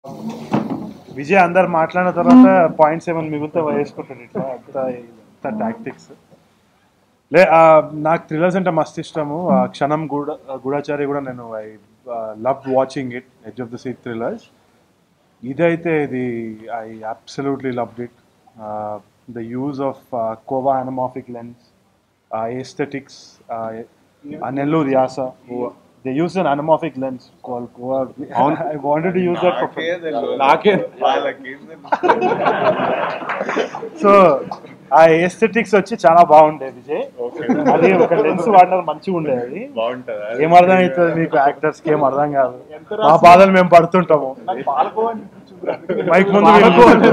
విజయ్ అందరు మాట్లాడిన తర్వాత పాయింట్స్ ఏమైనా మిగులుతా వేసుకుంటాడు ఇట్లా అంత అంత టాక్టిక్స్ లే ఆ, నాకు థ్రిల్లర్స్ అంటే మస్తు ఇష్టము ఆ క్షణం గూడ గూఢాచారి కూడా నేను I love watching it edge of the seat thrillers ఇదైతే ఇది I absolutely loved it the use of కోవా అనమాఫిక్ లెన్స్ ఎస్థెటిక్స్ ఆ నెల్లూరు యాస they use an anamorphic lens call కోవా I wanted to use that నాకే సో ఆ ఎస్థెటిక్స్ వచ్చి చాలా బాగుండేది విజయ్ అది ఒక లెన్స్ వాడినారు మంచిగా ఉండేది బాగుంటది ఏం అర్థం అవుతుంది మీకు యాక్టర్స్ కి ఏం అర్థం కాదు మా బాధలు మేము పడుతుంటాము మైక్ ముందు వినుకోండి.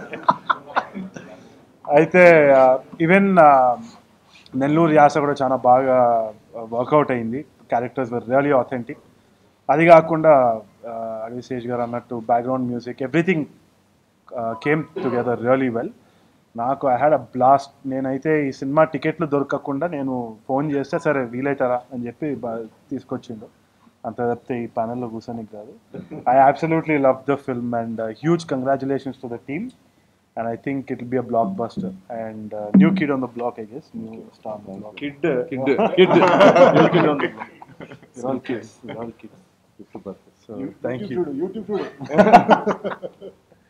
అయితే ఈవెన్ నెల్లూరు యాస కూడా చాలా బాగా వర్కౌట్ అయింది క్యారెక్టర్స్ వర్ రియలీ ఆథెంటిక్ అది కాకుండా అడవి శేష్ గారు అన్నట్టు background music everything came together really well నాకు ఐ హ్యాడ్ అ బ్లాస్ట్ నేనైతే ఈ సినిమా టికెట్లు దొరకకుండా నేను ఫోన్ చేస్తే సరే వీలైతారా అని చెప్పి బా- తీసుకొచ్చిండు అంత తప్పితే ఈ ప్యానల్లో కూర్చొని కాదు I absolutely love the film and huge congratulations to the team and I think it will be a blockbuster and new kid on the block I guess new star kid kid kid new kid on the block all kids all kids so thank you YouTube చూడు